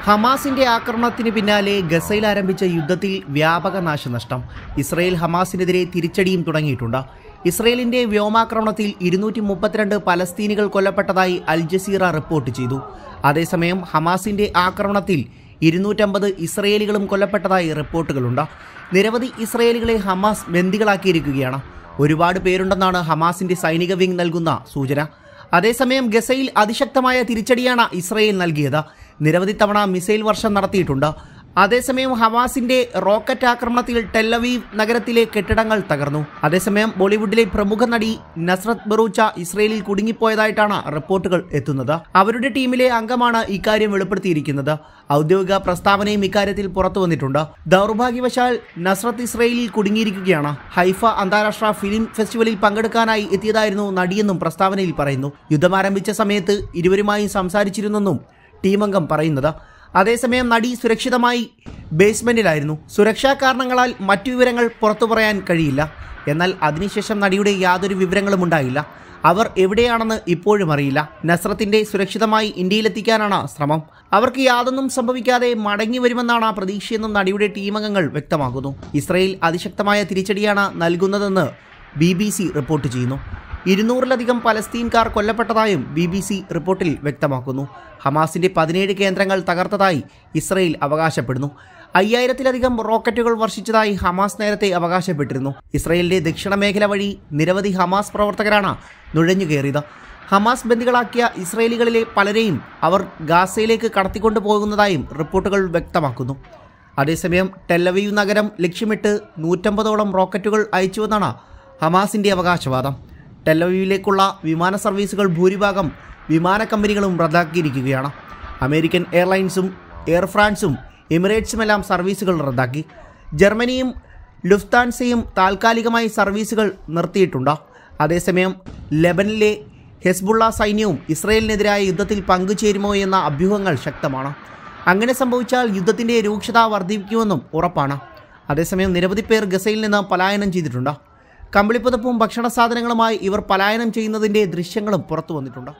ഹമാസിന്റെ ആക്രമണത്തിന് പിന്നാലെ ഗസയിൽ ആരംഭിച്ച യുദ്ധത്തിൽ വ്യാപക നാശനഷ്ടം ഇസ്രയേൽ ഹമാസിനെതിരെ തിരിച്ചടിയും തുടങ്ങിയിട്ടുണ്ട് ഇസ്രയേലിന്റെ വ്യോമാക്രമണത്തിൽ ഇരുന്നൂറ്റി മുപ്പത്തിരണ്ട് പലസ്തീനികൾ കൊല്ലപ്പെട്ടതായി അൽ ജസീറ റിപ്പോർട്ട് ചെയ്തു അതേസമയം ഹമാസിന്റെ ആക്രമണത്തിൽ ഇരുന്നൂറ്റമ്പത് ഇസ്രയേലികളും കൊല്ലപ്പെട്ടതായി റിപ്പോർട്ടുകളുണ്ട് നിരവധി ഇസ്രയേലികളെ ഹമാസ് ബന്ദികളാക്കിയിരിക്കുകയാണ് ഒരുപാട് പേരുണ്ടെന്നാണ് ഹമാസിന്റെ സൈനിക വിംഗ് നൽകുന്ന സൂചന അതേസമയം ഗസയിൽ അതിശക്തമായ തിരിച്ചടിയാണ് ഇസ്രയേൽ നൽകിയത് നിരവധി തവണ മിസൈൽ വർഷം നടത്തിയിട്ടുണ്ട് അതേസമയം ഹമാസിന്റെ റോക്കറ്റ് ആക്രമണത്തിൽ ടെല്ലവീവ് നഗരത്തിലെ കെട്ടിടങ്ങൾ തകർന്നു അതേസമയം ബോളിവുഡിലെ പ്രമുഖ നടി നസ്രത് ബറൂച്ച ഇസ്രയേലിൽ കുടുങ്ങിപ്പോയതായിട്ടാണ് റിപ്പോർട്ടുകൾ എത്തുന്നത് അവരുടെ ടീമിലെ അംഗമാണ് ഇക്കാര്യം വെളിപ്പെടുത്തിയിരിക്കുന്നത് ഔദ്യോഗിക പ്രസ്താവനയും ഇക്കാര്യത്തിൽ പുറത്തു വന്നിട്ടുണ്ട് ദൗർഭാഗ്യവശാൽ നസ്രത്ത് ഇസ്രയേലിൽ കുടുങ്ങിയിരിക്കുകയാണ് ഹൈഫ അന്താരാഷ്ട്ര ഫിലിം ഫെസ്റ്റിവലിൽ പങ്കെടുക്കാനായി എത്തിയതായിരുന്നു നടിയെന്നും പ്രസ്താവനയിൽ പറയുന്നു യുദ്ധം ആരംഭിച്ച സമയത്ത് ഇരുവരുമായും സംസാരിച്ചിരുന്നെന്നും ടീമംഗം പറയുന്നത് അതേസമയം നടി സുരക്ഷിതമായി ബേസ്മെന്റിലായിരുന്നു സുരക്ഷാ കാരണങ്ങളാൽ മറ്റു വിവരങ്ങൾ പുറത്തു പറയാൻ കഴിയില്ല എന്നാൽ അതിനുശേഷം നടിയുടെ യാതൊരു വിവരങ്ങളും ഉണ്ടായില്ല അവർ എവിടെയാണെന്ന് ഇപ്പോഴും അറിയില്ല നസ്രത്തിന്റെ സുരക്ഷിതമായി ഇന്ത്യയിലെത്തിക്കാനാണ് ശ്രമം അവർക്ക് യാതൊന്നും സംഭവിക്കാതെ മടങ്ങി വരുമെന്നാണ് പ്രതീക്ഷയെന്നും നടിയുടെ ടീമംഗങ്ങൾ വ്യക്തമാക്കുന്നു ഇസ്രയേൽ അതിശക്തമായ തിരിച്ചടിയാണ് നൽകുന്നതെന്ന് ബി ബി സി റിപ്പോർട്ട് ചെയ്യുന്നു ഇരുന്നൂറിലധികം പലസ്തീൻകാർ കൊല്ലപ്പെട്ടതായും ബി ബി സി റിപ്പോർട്ടിൽ വ്യക്തമാക്കുന്നു ഹമാസിന്റെ പതിനേഴ് കേന്ദ്രങ്ങൾ തകർത്തതായി ഇസ്രയേൽ അവകാശപ്പെടുന്നു അയ്യായിരത്തിലധികം റോക്കറ്റുകൾ വർഷിച്ചതായി ഹമാസ് നേരത്തെ അവകാശപ്പെട്ടിരുന്നു ഇസ്രയേലിന്റെ ദക്ഷിണ മേഖല വഴി നിരവധി ഹമാസ് പ്രവർത്തകരാണ് നുഴഞ്ഞുകയറിയത് ഹമാസ് ബന്ദികളാക്കിയ ഇസ്രയേലികളിലെ പലരെയും അവർ ഗാസയിലേക്ക് കടത്തിക്കൊണ്ടു പോകുന്നതായും റിപ്പോർട്ടുകൾ വ്യക്തമാക്കുന്നു അതേസമയം ടെല്ലവീവ് നഗരം ലക്ഷ്യമിട്ട് നൂറ്റമ്പതോളം റോക്കറ്റുകൾ അയച്ചുവെന്നാണ് ഹമാസിന്റെ അവകാശവാദം ടെല്ലവീവിലേക്കുള്ള വിമാന സർവീസുകൾ ഭൂരിഭാഗം വിമാന കമ്പനികളും റദ്ദാക്കിയിരിക്കുകയാണ് അമേരിക്കൻ എയർലൈൻസും എയർ ഫ്രാൻസും എമിറേറ്റ്സുമെല്ലാം സർവീസുകൾ റദ്ദാക്കി ജർമ്മനിയും ലുഫ്താൻസയും താൽക്കാലികമായി സർവീസുകൾ നിർത്തിയിട്ടുണ്ട് അതേസമയം ലെബനിലെ ഹെസ്ബുള്ള സൈന്യവും ഇസ്രയേലിനെതിരായ യുദ്ധത്തിൽ പങ്കുചേരുമോ എന്ന അഭ്യൂഹങ്ങൾ ശക്തമാണ് അങ്ങനെ സംഭവിച്ചാൽ യുദ്ധത്തിൻ്റെ രൂക്ഷത വർദ്ധിക്കുമെന്നും ഉറപ്പാണ് അതേസമയം നിരവധി പേർ ഗസയിൽ നിന്ന് പലായനം ചെയ്തിട്ടുണ്ട് കമ്പിളിപ്പുതപ്പും ഭക്ഷണ സാധനങ്ങളുമായി ഇവർ പലായനം ചെയ്യുന്നതിൻ്റെ ദൃശ്യങ്ങളും പുറത്തു വന്നിട്ടുണ്ട്